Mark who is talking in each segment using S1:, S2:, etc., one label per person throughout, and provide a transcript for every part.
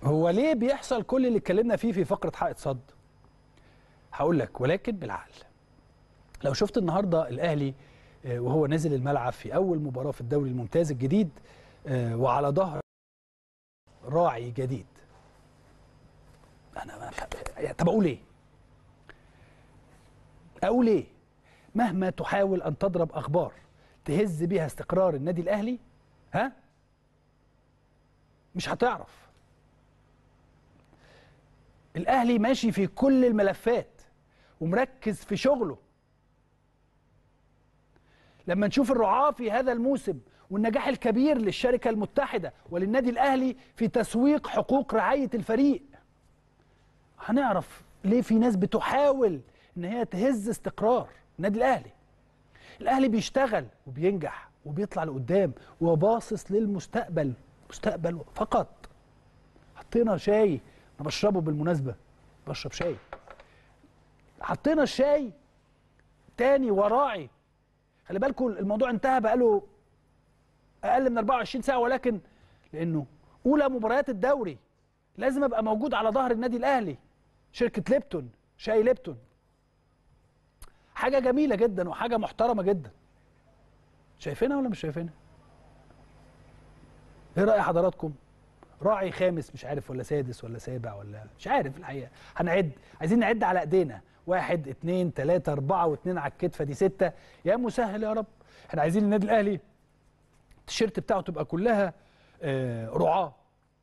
S1: هو ليه بيحصل كل اللي اتكلمنا فيه في فقره حائط صد هقول لك ولكن بالعقل لو شفت النهارده الاهلي آه، وهو نازل الملعب في اول مباراه في الدوري الممتاز الجديد آه، وعلى ظهر راعي جديد انا ما يعني طب اقول ايه اقول ايه مهما تحاول ان تضرب اخبار تهز بيها استقرار النادي الاهلي ها مش هتعرف الاهلي ماشي في كل الملفات ومركز في شغله لما نشوف الرعاة في هذا الموسم والنجاح الكبير للشركة المتحدة وللنادي الأهلي في تسويق حقوق رعاية الفريق هنعرف ليه في ناس بتحاول ان هي تهز استقرار النادي الأهلي الأهلي بيشتغل وبينجح وبيطلع لقدام وباصص للمستقبل مستقبل فقط حطينا شاي انا بشربه بالمناسبة بشرب شاي حطينا الشاي تاني وراعي خلي بالكم الموضوع انتهى بقاله اقل من 24 ساعه ولكن لانه اولى مباريات الدوري لازم ابقى موجود على ظهر النادي الاهلي شركه ليبتون شاي ليبتون حاجه جميله جدا وحاجه محترمه جدا شايفينها ولا مش شايفينها ايه راي حضراتكم راعي خامس مش عارف ولا سادس ولا سابع ولا مش عارف الحقيقه هنعد عايزين نعد على ايدينا واحد اتنين تلاته اربعه واتنين على الكتفه دي سته يا مسهل يا رب احنا عايزين النادي الاهلي التيشيرت بتاعه تبقى كلها آه، رعاه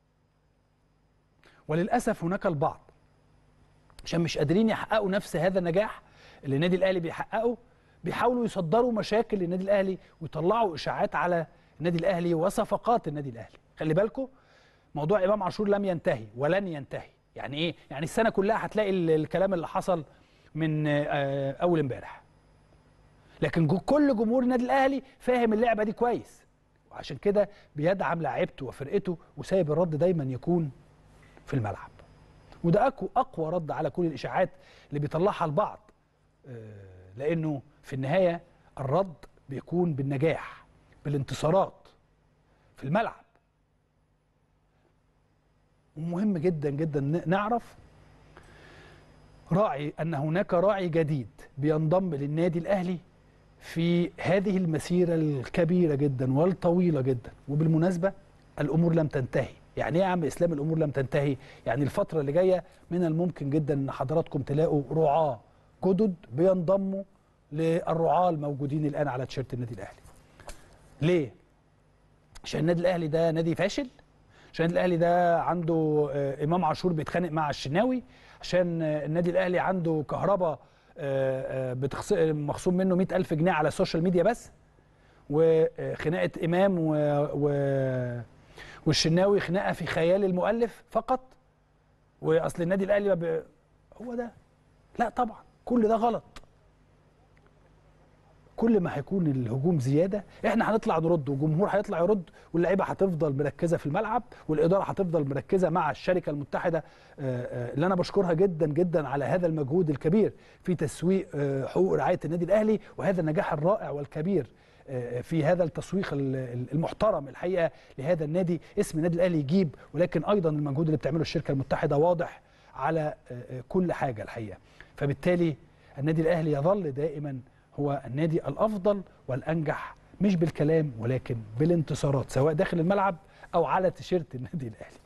S1: وللاسف هناك البعض عشان مش قادرين يحققوا نفس هذا النجاح اللي النادي الاهلي بيحققه بيحاولوا يصدروا مشاكل للنادي الاهلي ويطلعوا اشاعات على النادي الاهلي وصفقات النادي الاهلي خلي بالكم موضوع امام عاشور لم ينتهي ولن ينتهي يعني ايه يعني السنه كلها هتلاقي ال- الكلام اللي حصل من آه، اول امبارح لكن جو- كل جمهور النادي الاهلي فاهم اللعبه دي كويس وعشان كده بيدعم لاعيبته وفرقته وسايب الرد دايما يكون في الملعب وده اقوى اقوى رد على كل الاشاعات اللي بيطلعها البعض آه، لانه في النهايه الرد بيكون بالنجاح بالانتصارات في الملعب ومهم جدا جدا ن- نعرف راعي ان هناك راعي جديد بينضم للنادي الاهلي في هذه المسيره الكبيره جدا والطويله جدا وبالمناسبه الامور لم تنتهي يعني ايه يا عم اسلام الامور لم تنتهي يعني الفتره اللي جايه من الممكن جدا ان حضراتكم تلاقوا رعاه جدد بينضموا للرعاه الموجودين الان على تيشيرت النادي الاهلي ليه عشان النادي الاهلي ده نادي فاشل عشان النادي الاهلي ده عنده آه، امام عاشور بيتخانق مع الشناوي عشان آه، النادي الاهلي عنده كهرباء آه، آه، بتخص... مخصوم منه 100000 جنيه على السوشيال ميديا بس وخناقه امام و... و... والشناوي خناقه في خيال المؤلف فقط واصل النادي الاهلي ما ب... هو ده لا طبعا كل ده غلط كل ما هيكون الهجوم زياده احنا هنطلع نرد والجمهور هيطلع يرد واللعيبه هتفضل مركزه في الملعب والاداره هتفضل مركزه مع الشركه المتحده آه، آه، اللي انا بشكرها جدا جدا على هذا المجهود الكبير في تسويق آه، حقوق رعايه النادي الاهلي وهذا النجاح الرائع والكبير آه، في هذا التسويق ال- ال- المحترم الحقيقه لهذا النادي اسم النادي الاهلي يجيب ولكن ايضا المجهود اللي بتعمله الشركه المتحده واضح على آه، آه، كل حاجه الحقيقه فبالتالي النادي الاهلي يظل دائما هو النادي الافضل والانجح مش بالكلام ولكن بالانتصارات سواء داخل الملعب او على تيشيرت النادي الاهلي